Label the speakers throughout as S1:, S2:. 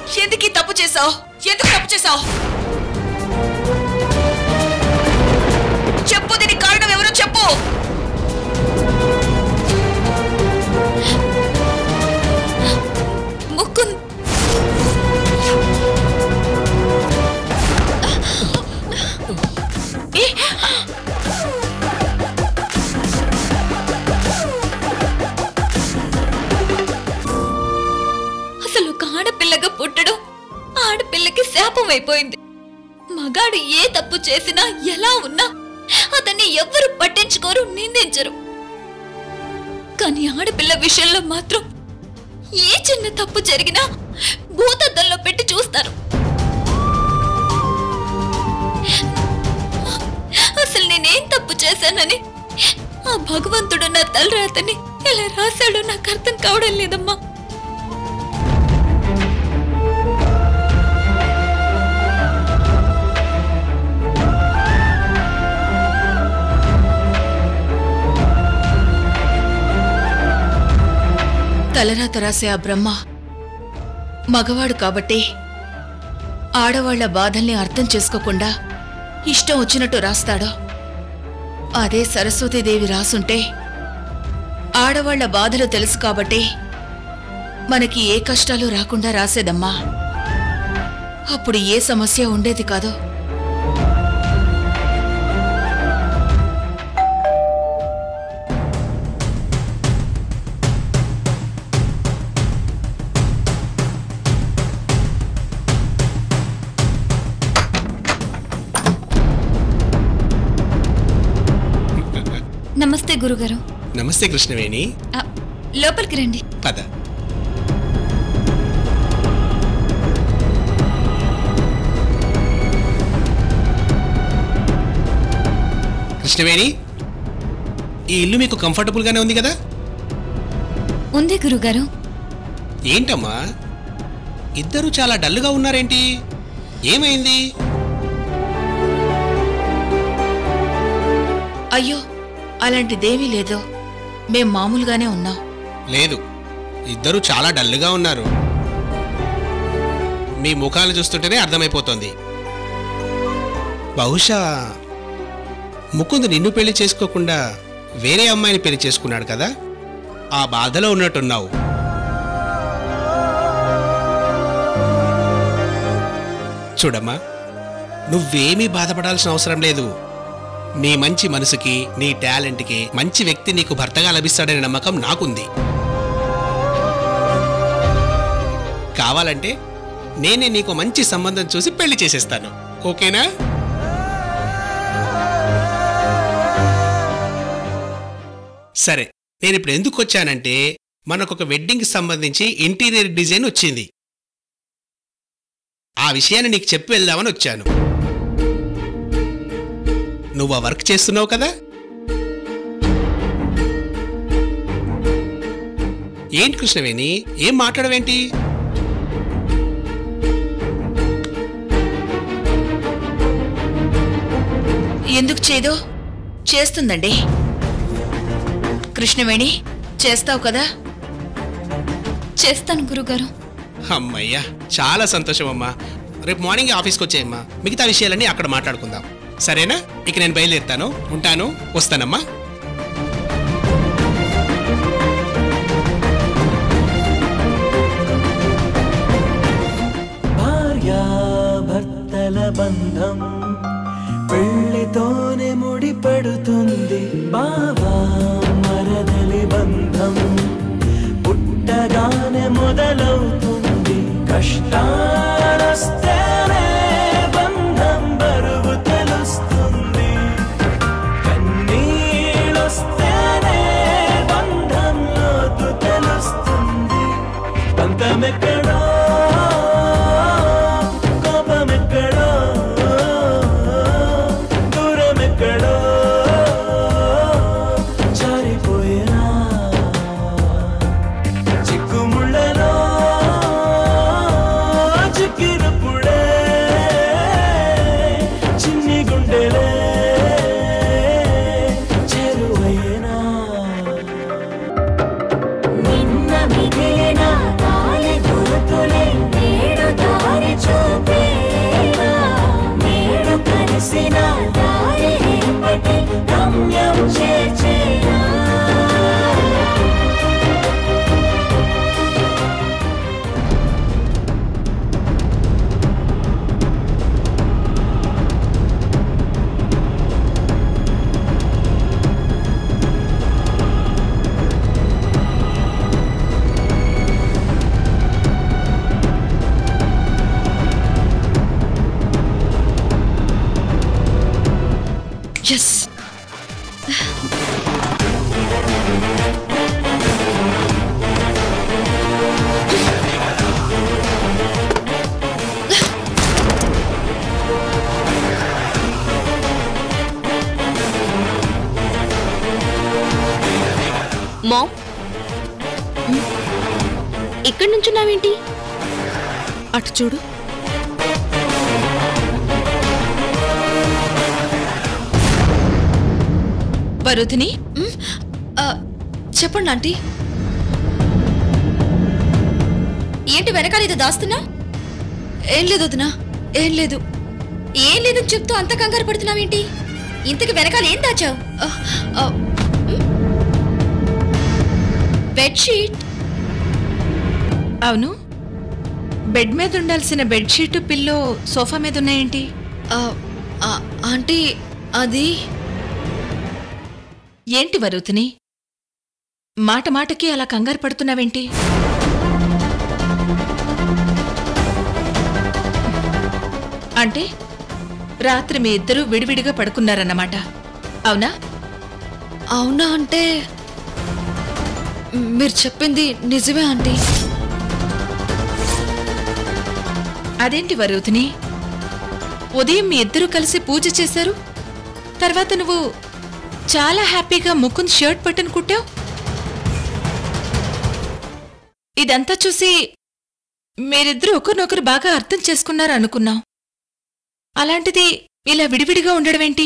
S1: ఎందుకు ఈ తప్పు చేసావు ఎందుకు తప్పు చేసావు చెప్పు దీనికి కారణం ఎవరో చెప్పు ముకుంద్ ఏ, అసలు ఒక ఆడపిల్లగా పుట్టడం ఆడపిల్లకి శాపం అయిపోయింది మగాడు ఏ తప్పు చేసినా ఎలా ఉన్నా అతన్ని ఎవ్వరు పట్టించుకోరు నిందించరు కానీ ఆడపిల్ల విషయంలో మాత్రం ఏ చిన్న తప్పు జరిగినా భూతద్దంలో పెట్టి చూస్తారు అసలు నేనేం తప్పు చేశానని ఆ భగవంతుడు నా తలరాతని ఎలా రాశాడో నాకు అర్థం కావడం లేదమ్మా తలరాత రాసే ఆ బ్రహ్మ మగవాడు కాబట్టి ఆడవాళ్ల బాధల్ని అర్థం చేసుకోకుండా ఇష్టం వచ్చినట్టు రాస్తాడో అదే సరస్వతీదేవి రాసుంటే ఆడవాళ్ల బాధలు తెలుసు కాబట్టి మనకి ఏ కష్టాలు రాకుండా రాసేదమ్మా అప్పుడు ఏ సమస్య ఉండేది కాదు నమస్తే గురుగారు
S2: నమస్తే కృష్ణవేణి
S1: ఆ, లోపలికి రండి
S2: పద కృష్ణవేణి ఈ ఇల్లు మీకు కంఫర్టబుల్ గానే ఉంది కదా
S1: ఉంది గురుగారు
S2: ఏంటమ్మా ఇద్దరు చాలా డల్గా ఉన్నారేంటి ఏమైంది
S1: అయ్యో అలాంటిదేమీ లేదు మేం మామూలుగానే ఉన్నాం
S2: లేదు ఇద్దరు చాలా డల్గా ఉన్నారు మీ ముఖాలు చూస్తుంటేనే అర్థమైపోతోంది బహుశా ముకుంద్ నిన్ను పెళ్లి చేసుకోకుండా వేరే అమ్మాయిని పెళ్లి చేసుకున్నాడు కదా ఆ బాధలో ఉన్నట్టున్నావు చూడమ్మా నువ్వేమీ బాధపడాల్సిన అవసరం లేదు నీ మంచి మనసుకి నీ టాలెంట్కి మంచి వ్యక్తి నీకు భర్తగా లభిస్తాడనే నమ్మకం నాకుంది కావాలంటే నేనే నీకు మంచి సంబంధం చూసి పెళ్లి చేసేస్తాను ఓకేనా సరే నేను ఇప్పుడు ఎందుకు వచ్చానంటే మనకు ఒక వెడ్డింగ్కి సంబంధించి ఇంటీరియర్ డిజైన్ వచ్చింది ఆ విషయాన్ని నీకు చెప్పి వెళ్దామని వచ్చాను నువ్వు ఆ వర్క్ చేస్తున్నావు కదా ఏంటి కృష్ణవేణి ఏం మాట్లాడవేంటి
S1: ఎందుకు చేయదో చేస్తుందండి కృష్ణవేణి చేస్తావు కదా చేస్తాను గురుగారు
S2: అమ్మయ్యా చాలా సంతోషం అమ్మా రేపు మార్నింగ్ ఆఫీస్కి వచ్చేయమ్మా మిగతా విషయాలన్నీ అక్కడ మాట్లాడుకుందాం సరేనా ఇక నేను బయలుదేరుతాను ఉంటాను వస్తానమ్మా
S3: భార్యాభర్తల బంధం పెళ్లితోనే ముడిపడుతుంది బావా మరదలి బంధం పుట్టగానే మొదలవుతుంది కష్టాలొస్తేనే బంధం బరువు తెలుస్తుంది కన్నీళ్ళొస్తేనే బంధం లోతు తెలుస్తుంది బంధమెక్కడో కోపమెక్కడో దూరమెక్కడో జారిపోయినా చిక్కుముళ్ళలో
S4: మామ్ ఇక్కడి నుంచున్నావేంటి
S5: అటు చూడు వరుధిని
S1: ఆ, చెప్పండి ఆంటీ ఏంటి వెనకాల ఇది దాస్తున్నా ఏం లేదు వదినా ఏం లేదు ఏం లేదని చెప్తూ అంత కంగారు పడుతున్నావేంటి ఇంతకు వెనకాల ఏం దాచావు బెడ్షీట్
S5: అవును బెడ్ మీద ఉండాల్సిన బెడ్షీట్ పిల్లో సోఫా మీద ఉన్నాయేంటి
S1: ఆంటీ అది
S5: ఏంటి వరుధిని మాట మాటకి అలా కంగారు పడుతున్నావేంటి అంటే రాత్రి మీ ఇద్దరూ విడివిడిగా పడుకున్నారన్నమాట అవునా
S1: అవునా అంటే మీరు చెప్పింది నిజమే ఆంటీ
S5: అదేంటి వరుధిని ఉదయం మీ ఇద్దరూ కలిసి పూజ చేశారు తర్వాత నువ్వు చాలా హ్యాపీగా ముకుంద్ షర్ట్ బటన్ కుట్టావు ఇదంతా చూసి మీరిద్దరూ ఒకరినొకరు బాగా అర్థం చేసుకున్నారు అనుకున్నాం అలాంటిది ఇలా విడివిడిగా ఉండడమేంటి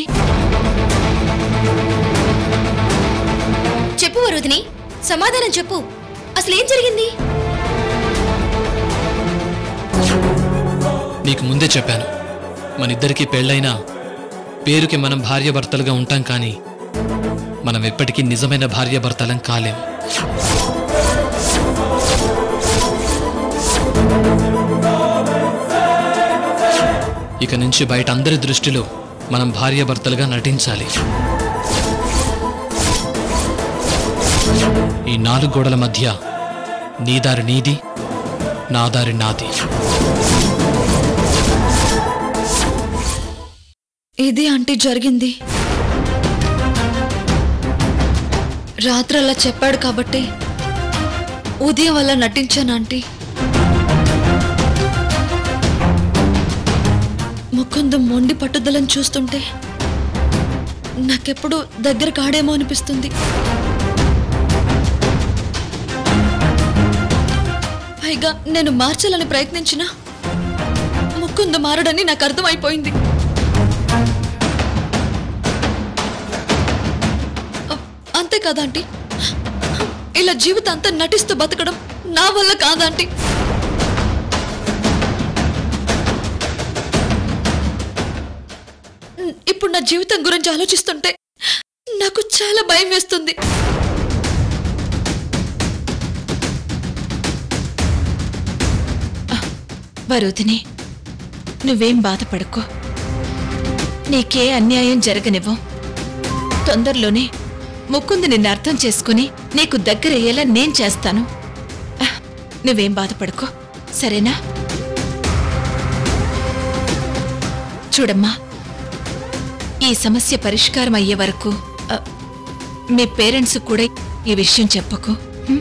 S1: చెప్పు వరుదిని సమాధానం చెప్పు అసలు ఏం జరిగింది
S6: నీకు ముందే చెప్పాను మన ఇద్దరికి పెళ్ళైనా పేరుకి మనం భార్యాభర్తలుగా ఉంటాం కానీ మనం ఎప్పటికీ నిజమైన భార్యాభర్తలం కాలేం ఇక నుంచి బయట అందరి దృష్టిలో మనం భార్యాభర్తలుగా నటించాలి ఈ నాలుగు గోడల మధ్య నీ దారి నీది నా దారి నాది
S1: ఇది ఆంటీ జరిగింది రాత్రి అలా చెప్పాడు కాబట్టి ఉదయం అలా నటించాను ఆంటీ ముకుందం మొండి పట్టుదలను చూస్తుంటే నాకెప్పుడు దగ్గర కాడేమో అనిపిస్తుంది పైగా నేను మార్చాలని ప్రయత్నించినా ముకుంద మారడని నాకు అర్థమైపోయింది అ- అంతే కాదాంటీ ఇలా జీవితాంతా నటిస్తూ బతకడం నా వల్ల కాదాంటీ ఉమ్, ఇప్పుడు నా జీవితం గురించి ఆలోచిస్తుంటే నాకు చాలా భయం వేస్తుంది
S5: వరుధిని నువ్వేం బాధపడకో నీకే అన్యాయం జరగనివ్వం తొందరలోనే ముక్కుంది నిన్ను అర్థం చేసుకుని నీకు దగ్గరయ్యేలా నేను చేస్తాను ఆ, నువ్వేం బాధపడకో సరేనా చూడమ్మా ఈ సమస్య పరిష్కారం అయ్యే వరకు ఆ, మీ పేరెంట్స్ కూడా ఈ విషయం చెప్పకు హ్మ్?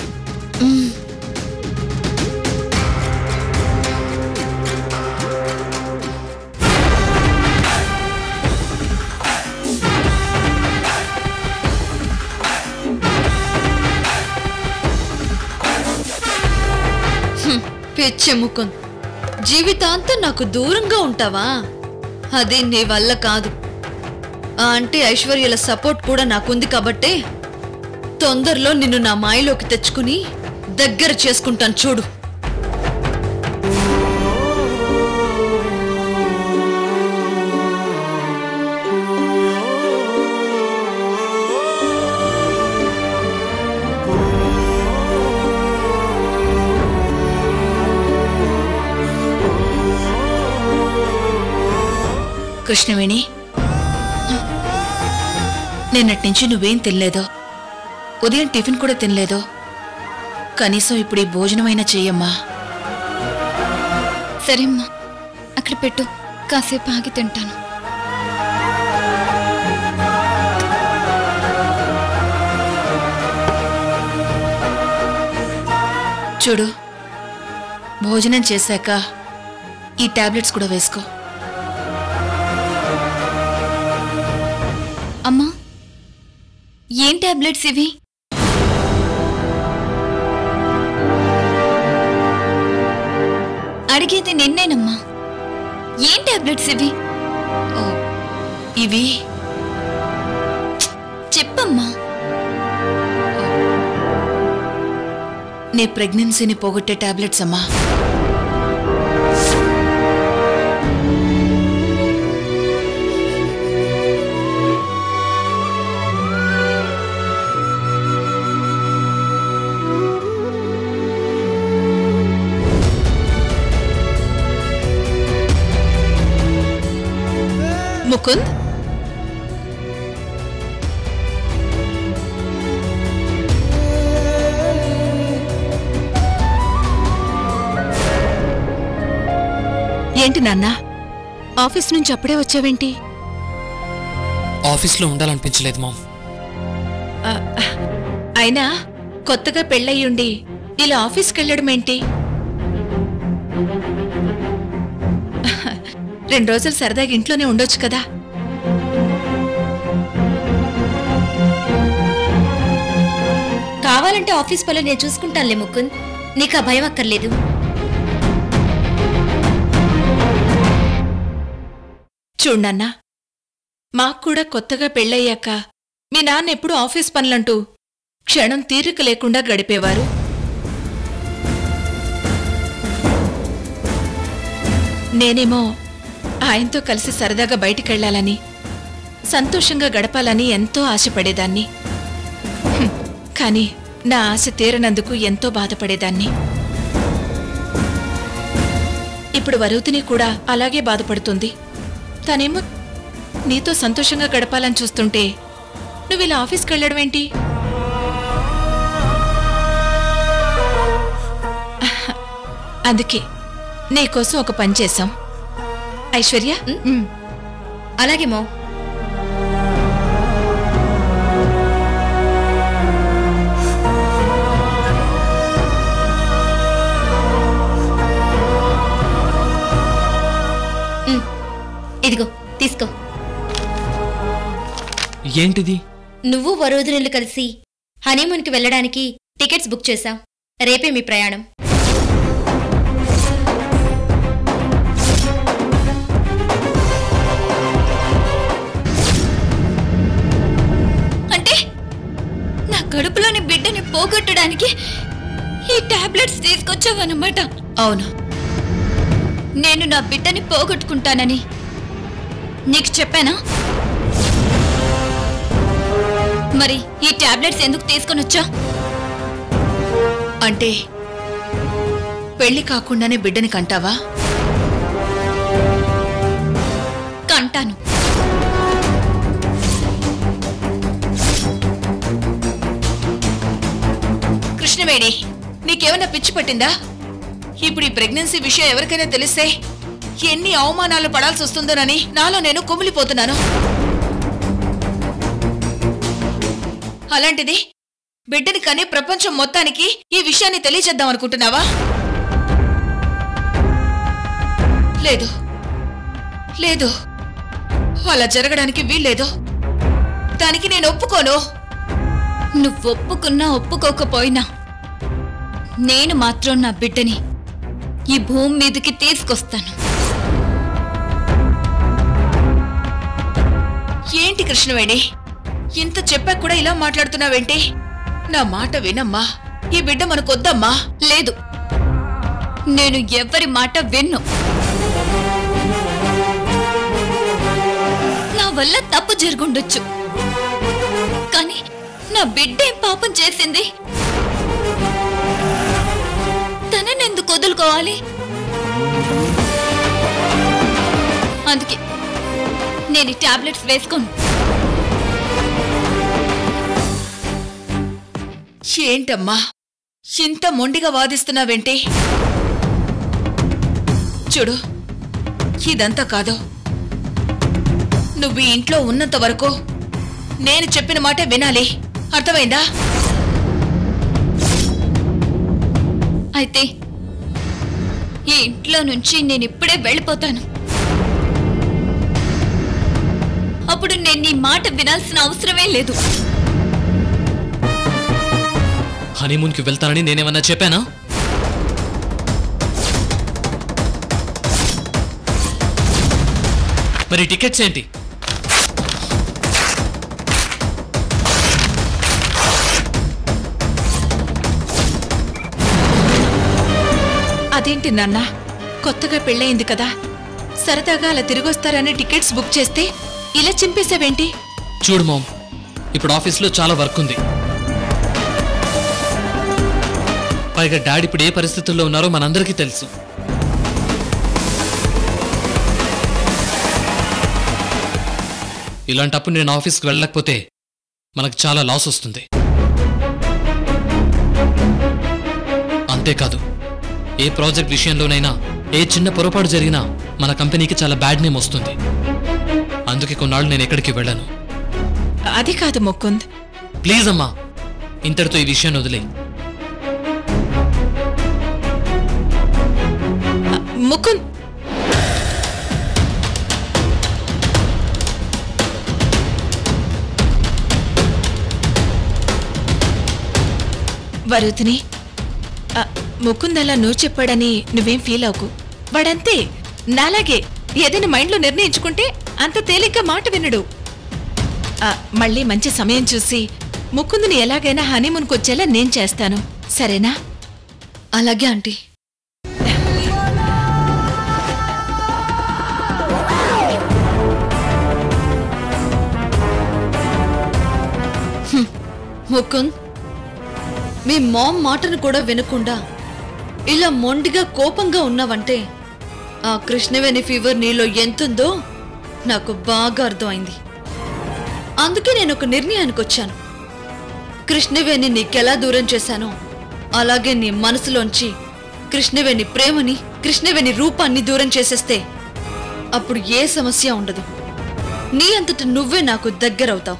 S1: పిచ్చి ముకుంద్ జీవితాంతం నాకు దూరంగా ఉంటావా అది నీ వల్ల కాదు ఆ ఆంటీ ఐశ్వర్యల సపోర్ట్ కూడా నాకుంది కాబట్టే తొందరలో నిన్ను నా మాయలోకి తెచ్చుకుని దగ్గర చేసుకుంటాను చూడు
S5: కృష్ణవేణి నిన్నటి నుంచి నువ్వేం తినలేదో ఉదయం టిఫిన్ కూడా తినలేదో కనీసం ఇప్పుడు ఈ భోజనమైనా చెయ్యమ్మా
S1: సరేమ్మా అక్కడ పెట్టు కాసేపు ఆగి తింటాను
S5: చూడు భోజనం చేశాక ఈ టాబ్లెట్స్ కూడా వేసుకో
S1: అమ్మా ఏం టాబ్లెట్స్ ఇవి అడిగేది నిన్నేనమ్మా ఏం టాబ్లెట్స్ ఇవి
S5: ఓ, ఇవి
S1: చెప్పమ్మా
S5: నీ ప్రెగ్నెన్సీని పోగొట్టే టాబ్లెట్స్ అమ్మా ముకుంద్ ఏంటి నాన్న
S4: ఆఫీస్ నుంచి అప్పుడే వచ్చావేంటి
S6: ఆఫీస్లో ఉండాలనిపించలేదు మామ్
S5: ఆ, ఆ, అయినా కొత్తగా పెళ్ళయ్యుండి ఇలా ఆఫీస్కి వెళ్ళడం ఏంటి రెండు రోజులు సరదాగా ఇంట్లోనే ఉండొచ్చు కదా
S7: కావాలంటే ఆఫీస్ పనులు నేను చూసుకుంటానులే ముకుంద్ నీకు ఆ భయం అక్కర్లేదు
S5: చూడన్నా మాకు కూడా కొత్తగా పెళ్ళయ్యాక మీ నాన్న ఎప్పుడు ఆఫీస్ పనులంటూ క్షణం తీరిక లేకుండా గడిపేవారు నేనేమో ఆయనతో కలిసి సరదాగా బయటికెళ్లాలని సంతోషంగా గడపాలని ఎంతో ఆశపడేదాన్ని హ్మ్, కానీ నా ఆశ తీరనందుకు ఎంతో బాధపడేదాన్ని ఇప్పుడు వరుతిని కూడా అలాగే బాధపడుతుంది తనేమో నీతో సంతోషంగా గడపాలని చూస్తుంటే నువ్వు ఇలా ఆఫీస్కి వెళ్ళడం ఏంటి అందుకే నీకోసం ఒక పని చేశాం ఐశ్వర్య ఉమ్,
S7: అలాగే మో ఉమ్, ఇదిగో తీసుకో
S6: ఏంటిది
S7: నువ్వు వరోధులు కలిసి హనీమూన్కి వెళ్ళడానికి టికెట్స్ బుక్ చేశాం రేపే మీ ప్రయాణం
S1: అంటే నా కడుపులోని బిడ్డని పోగొట్టడానికి ఈ టాబ్లెట్స్ తీసుకొచ్చావన్నమాట
S5: అవును
S1: నేను నా బిడ్డని పోగొట్టుకుంటానని నీకు చెప్పానా మరి ఈ టాబ్లెట్స్ ఎందుకు తీసుకొని వచ్చా
S5: అంటే పెళ్లి కాకుండానే బిడ్డని కంటావా
S1: కంటాను
S5: కృష్ణవేణి నీకేమైనా పిచ్చి పట్టిందా ఇప్పుడు ఈ ప్రెగ్నెన్సీ విషయం ఎవరికైనా తెలిస్తే ఎన్ని అవమానాలు పడాల్సి వస్తుందోనని నాలో నేను కుమిలిపోతున్నాను అలాంటిది బిడ్డని కనే ప్రపంచం మొత్తానికి ఈ విషయాన్ని తెలియజేద్దాం అనుకుంటున్నావా లేదు లేదు అలా జరగడానికి వీల్లేదు దానికి నేను ఒప్పుకోను
S1: నువ్వు ఒప్పుకున్నా ఒప్పుకోకపోయినా నేను మాత్రం నా బిడ్డని ఈ భూమి మీదకి తీసుకొస్తాను
S5: ఏంటి కృష్ణవేణి ఇంత చెప్పాక కూడా ఇలా మాట్లాడుతున్నావేంటి నా మాట వినమ్మా ఈ బిడ్డ మనకొద్దమ్మా
S1: లేదు నేను ఎవరి మాట విన్ను నా వల్ల తప్పు జరుగుండొచ్చు కానీ నా బిడ్డ ఏం పాపం చేసింది తనని ఎందుకు వదులుకోవాలి అందుకే నేను ఈ టాబ్లెట్స్ వేసుకోను
S5: ఏంటమ్మా ఇంత మొండిగా వాదిస్తున్నావేంటి చూడు ఇదంతా కాదు నువ్వు ఈ ఇంట్లో ఉన్నంత వరకు నేను చెప్పిన మాట వినాలి అర్థమైందా
S1: అయితే ఈ ఇంట్లో నుంచి నేను ఇప్పుడే వెళ్ళిపోతాను అప్పుడు నేను నీ మాట వినాల్సిన అవసరమే లేదు
S6: హనీమూన్కి వెళ్తానని నేనేమన్నా చెప్పానా మరి టికెట్స్ ఏంటి
S5: అదేంటి నాన్న కొత్తగా పెళ్ళయింది కదా సరదాగా అలా తిరిగొస్తారని టికెట్స్ బుక్ చేస్తే ఇలా చింపేశావేంటి
S6: చూడు మామ్ ఇప్పుడు ఆఫీస్లో చాలా వర్క్ ఉంది పైగా డాడీ ఇప్పుడు ఏ పరిస్థితుల్లో ఉన్నారో మనందరికీ తెలుసు ఇలాంటప్పుడు నేను ఆఫీస్కి వెళ్ళకపోతే మనకు చాలా లాస్ వస్తుంది అంతేకాదు ఏ ప్రాజెక్ట్ విషయంలోనైనా ఏ చిన్న పొరపాటు జరిగినా మన కంపెనీకి చాలా బ్యాడ్ నేమ్ వస్తుంది అందుకే కొన్నాళ్ళు నేను ఎక్కడికి వెళ్ళను
S5: అది కాదు ముకుంద్
S6: ప్లీజ్ అమ్మా ఇంతటితో ఈ విషయాన్ని వదిలే
S5: ముకుంద్ వరుధిని ఆ, ముకుంద్ అలా నువ్వు చెప్పాడని నువ్వేం ఫీల్ అవ్వకు వాడంతే నాలాగే ఏదైనా మైండ్లో నిర్ణయించుకుంటే అంత తేలిగ్గా మాట వినడు ఆ, మళ్ళీ మంచి సమయం చూసి ముకుందుని ఎలాగైనా హనీమూన్కి వచ్చేలా నేను చేస్తాను సరేనా
S1: అలాగే ఆంటీ హ్మ్. ముకుంద్ మీ మామ్ మాటను కూడా వినకుండా ఇలా మొండిగా కోపంగా ఉన్నావంటే ఆ కృష్ణవేణి ఫీవర్ నీలో ఎంతుందో నాకు బాగా అర్థమైంది అందుకే నేను ఒక నిర్ణయానికి వచ్చాను కృష్ణవేణి నీకెలా దూరం చేశానో అలాగే నీ మనసులోంచి కృష్ణవేణి ప్రేమని కృష్ణవేణి రూపాన్ని దూరం చేసేస్తే అప్పుడు ఏ సమస్య ఉండదు నీ అంతట నువ్వే నాకు దగ్గరవుతావు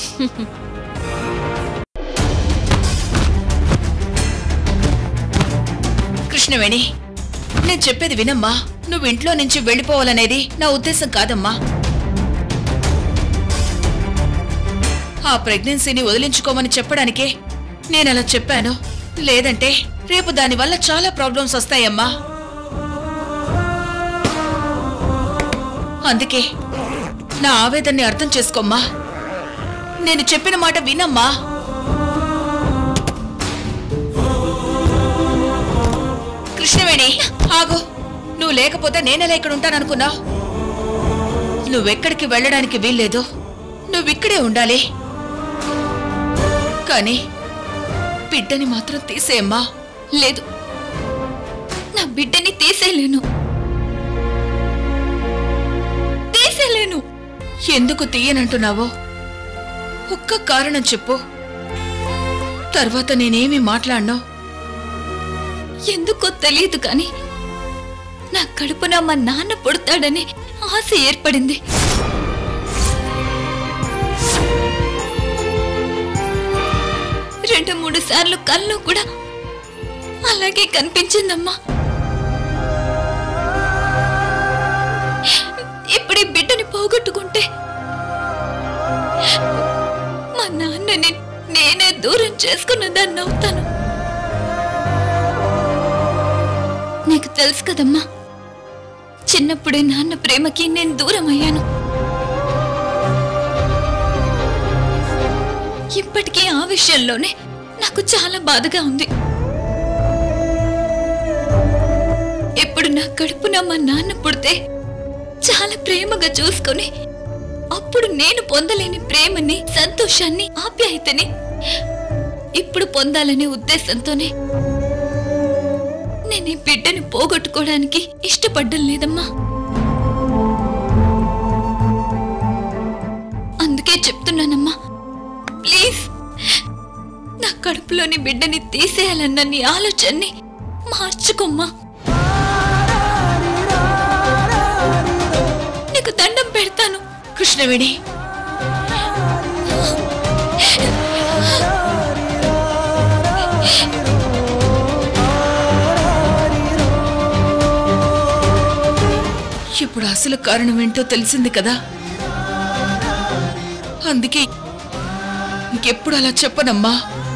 S5: కృష్ణవేణి నేను చెప్పేది వినమ్మా నువ్వు ఇంట్లో నుంచి వెళ్ళిపోవాలనేది నా ఉద్దేశం కాదమ్మా ఆ ప్రెగ్నెన్సీని వదిలించుకోమని చెప్పడానికే నేను అలా చెప్పాను లేదంటే రేపు దానివల్ల చాలా ప్రాబ్లమ్స్ వస్తాయమ్మా అందుకే నా ఆవేదన్ని అర్థం చేసుకోమ్మా నేను చెప్పిన మాట వినమ్మా కృష్ణవేణి ఆగు నువ్వు లేకపోతే నేనెలా ఇక్కడ ఉంటాననుకున్నావు నువ్వెక్కడికి వెళ్ళడానికి వీల్లేదు నువ్విక్కడే ఉండాలి కానీ బిడ్డని మాత్రం తీసేయమ్మా
S1: లేదు నా బిడ్డని తీసేయలేను తీసేయలేను
S5: ఎందుకు తీయనంటున్నావో ఒక్క కారణం చెప్పు తర్వాత నేనేమి మాట్లాడినా
S1: ఎందుకో తెలియదు కానీ నా కడుపున మా నాన్న పుడతాడని ఆశ ఏర్పడింది రెండు మూడు సార్లు కల్లో కూడా అలాగే కనిపించిందమ్మా ఇప్పుడు ఈ బిడ్డని పోగొట్టుకుంటే మా నాన్నని నేనే దూరం చేసుకున్న దాన్ని అవుతాను నీకు తెలుసు కదమ్మా చిన్నప్పుడే నాన్న ప్రేమకి నేను దూరం అయ్యాను ఇప్పటికీ ఆ విషయంలోనే నాకు చాలా బాధగా ఉంది ఇప్పుడు నా కడుపున మా నాన్న పుడితే చాలా ప్రేమగా చూసుకొని అప్పుడు నేను పొందలేని ప్రేమని సంతోషాన్ని ఆప్యాయతని ఇప్పుడు పొందాలనే ఉద్దేశంతోనే నేను ఈ బిడ్డని పోగొట్టుకోవడానికి ఇష్టపడ్డం లేదమ్మా అందుకే చెప్తున్నానమ్మా ప్లీజ్ నా కడుపులోని బిడ్డని తీసేయాలన్న నీ ఆలోచనని మార్చుకోమ్మా నీకు దండం పెడతాను
S5: కృష్ణవేణి ఇప్పుడు అసలు కారణం ఏంటో తెలిసింది కదా అందుకే ఇంకెప్పుడు అలా చెప్పనమ్మా